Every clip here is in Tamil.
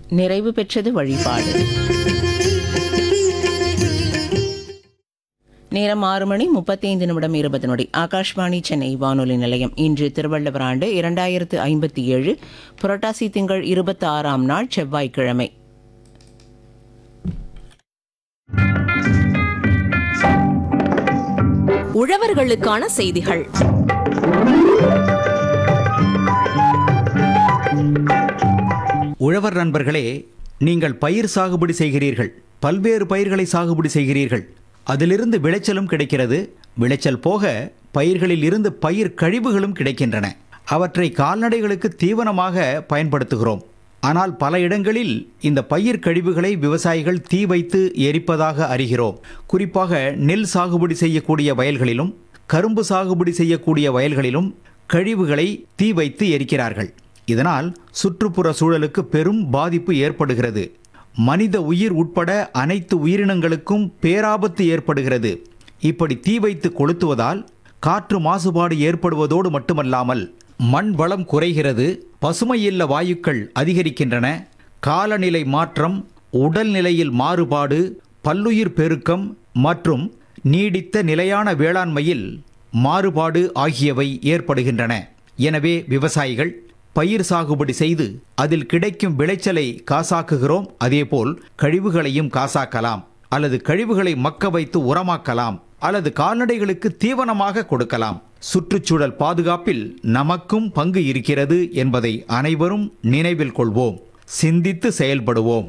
நிறைவு பெற்றது வழிபாடு நேரம் ஆறு மணி முப்பத்தைந்து நிமிடம் இருபது நொடி ஆகாஷ்வாணி சென்னை வானொலி நிலையம் இன்று திருவள்ளுவர் ஆண்டு இரண்டாயிரத்து ஐம்பத்தி ஏழு புரட்டாசி திங்கள் இருபத்தி ஆறாம் நாள் செவ்வாய்க்கிழமை உழவர்களுக்கான செய்திகள் உழவர் நண்பர்களே நீங்கள் பயிர் சாகுபடி செய்கிறீர்கள் பல்வேறு பயிர்களை சாகுபடி செய்கிறீர்கள் அதிலிருந்து விளைச்சலும் கிடைக்கிறது விளைச்சல் போக பயிர்களில் இருந்து பயிர் கழிவுகளும் கிடைக்கின்றன அவற்றை கால்நடைகளுக்கு தீவனமாக பயன்படுத்துகிறோம் ஆனால் பல இடங்களில் இந்த பயிர் கழிவுகளை விவசாயிகள் தீ வைத்து எரிப்பதாக அறிகிறோம் குறிப்பாக நெல் சாகுபடி செய்யக்கூடிய வயல்களிலும் கரும்பு சாகுபடி செய்யக்கூடிய வயல்களிலும் கழிவுகளை தீ வைத்து எரிக்கிறார்கள் இதனால் சுற்றுப்புற சூழலுக்கு பெரும் பாதிப்பு ஏற்படுகிறது மனித உயிர் உட்பட அனைத்து உயிரினங்களுக்கும் பேராபத்து ஏற்படுகிறது இப்படி தீ வைத்து கொளுத்துவதால் காற்று மாசுபாடு ஏற்படுவதோடு மட்டுமல்லாமல் மண் வளம் குறைகிறது பசுமையில்ல வாயுக்கள் அதிகரிக்கின்றன காலநிலை மாற்றம் உடல்நிலையில் மாறுபாடு பல்லுயிர் பெருக்கம் மற்றும் நீடித்த நிலையான வேளாண்மையில் மாறுபாடு ஆகியவை ஏற்படுகின்றன எனவே விவசாயிகள் பயிர் சாகுபடி செய்து அதில் கிடைக்கும் விளைச்சலை காசாக்குகிறோம் அதேபோல் கழிவுகளையும் காசாக்கலாம் அல்லது கழிவுகளை மக்க வைத்து உரமாக்கலாம் அல்லது கால்நடைகளுக்கு தீவனமாக கொடுக்கலாம் சுற்றுச்சூழல் பாதுகாப்பில் நமக்கும் பங்கு இருக்கிறது என்பதை அனைவரும் நினைவில் கொள்வோம் சிந்தித்து செயல்படுவோம்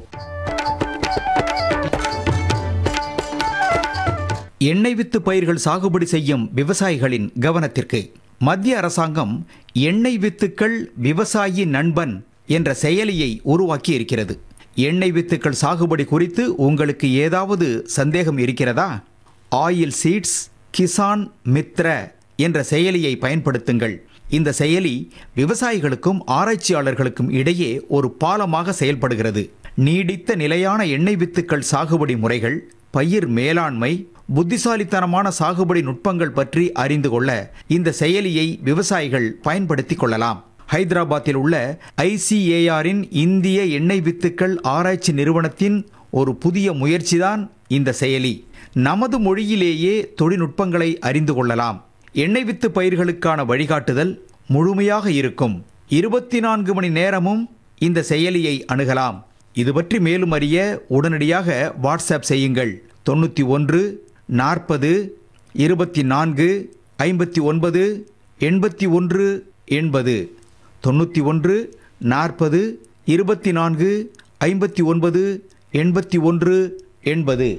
எண்ணெய் வித்து பயிர்கள் சாகுபடி செய்யும் விவசாயிகளின் கவனத்திற்கு மத்திய அரசாங்கம் எண்ணெய் வித்துக்கள் விவசாயி நண்பன் என்ற செயலியை உருவாக்கி இருக்கிறது எண்ணெய் வித்துக்கள் சாகுபடி குறித்து உங்களுக்கு ஏதாவது சந்தேகம் இருக்கிறதா ஆயில் சீட்ஸ் கிசான் மித்ர என்ற செயலியை பயன்படுத்துங்கள் இந்த செயலி விவசாயிகளுக்கும் ஆராய்ச்சியாளர்களுக்கும் இடையே ஒரு பாலமாக செயல்படுகிறது நீடித்த நிலையான எண்ணெய் வித்துக்கள் சாகுபடி முறைகள் பயிர் மேலாண்மை புத்திசாலித்தனமான சாகுபடி நுட்பங்கள் பற்றி அறிந்து கொள்ள இந்த செயலியை விவசாயிகள் பயன்படுத்திக் கொள்ளலாம் ஹைதராபாத்தில் உள்ள ஐசிஏஆரின் இந்திய எண்ணெய் வித்துக்கள் ஆராய்ச்சி நிறுவனத்தின் ஒரு புதிய முயற்சிதான் இந்த செயலி நமது மொழியிலேயே தொழில்நுட்பங்களை அறிந்து கொள்ளலாம் எண்ணெய் வித்து பயிர்களுக்கான வழிகாட்டுதல் முழுமையாக இருக்கும் இருபத்தி நான்கு மணி நேரமும் இந்த செயலியை அணுகலாம் இது பற்றி மேலும் அறிய உடனடியாக வாட்ஸ்அப் செய்யுங்கள் தொண்ணூற்றி ஒன்று நாற்பது இருபத்தி நான்கு ஐம்பத்தி ஒன்பது எண்பத்தி ஒன்று எண்பது தொண்ணூற்றி ஒன்று நாற்பது இருபத்தி நான்கு ஐம்பத்தி ஒன்பது எண்பத்தி ஒன்று எண்பது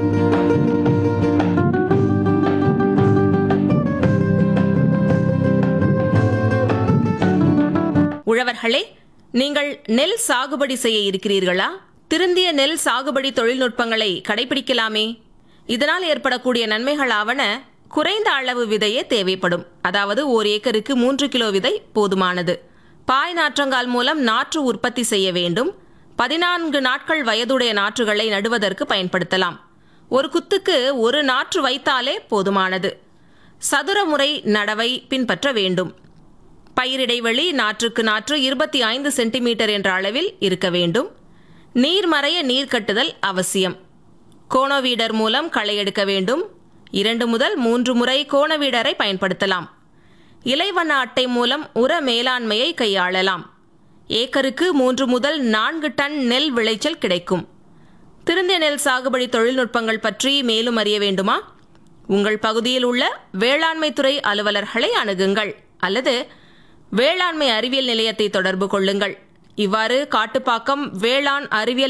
உழவர்களே நீங்கள் நெல் சாகுபடி செய்ய இருக்கிறீர்களா திருந்திய நெல் சாகுபடி தொழில்நுட்பங்களை கடைபிடிக்கலாமே இதனால் ஏற்படக்கூடிய நன்மைகளாவன குறைந்த அளவு விதையே தேவைப்படும் அதாவது ஓர் ஏக்கருக்கு மூன்று கிலோ விதை போதுமானது பாய் நாற்றங்கால் மூலம் நாற்று உற்பத்தி செய்ய வேண்டும் பதினான்கு நாட்கள் வயதுடைய நாற்றுகளை நடுவதற்கு பயன்படுத்தலாம் ஒரு குத்துக்கு ஒரு நாற்று வைத்தாலே போதுமானது சதுர முறை நடவை பின்பற்ற வேண்டும் பயிர் இடைவெளி நாற்றுக்கு நாற்று இருபத்தி ஐந்து சென்டிமீட்டர் என்ற அளவில் இருக்க வேண்டும் நீர் மறைய நீர் கட்டுதல் அவசியம் கோணவீடர் மூலம் களை எடுக்க வேண்டும் இரண்டு முதல் மூன்று முறை கோணவீடரை பயன்படுத்தலாம் இலைவண்ண அட்டை மூலம் உர மேலாண்மையை கையாளலாம் ஏக்கருக்கு மூன்று முதல் நான்கு டன் நெல் விளைச்சல் கிடைக்கும் திருந்திய நெல் சாகுபடி தொழில்நுட்பங்கள் பற்றி மேலும் அறிய வேண்டுமா உங்கள் பகுதியில் உள்ள வேளாண்மை துறை அலுவலர்களை அணுகுங்கள் அல்லது வேளாண்மை அறிவியல் நிலையத்தை தொடர்பு கொள்ளுங்கள் இவ்வாறு காட்டுப்பாக்கம் வேளாண் அறிவியல்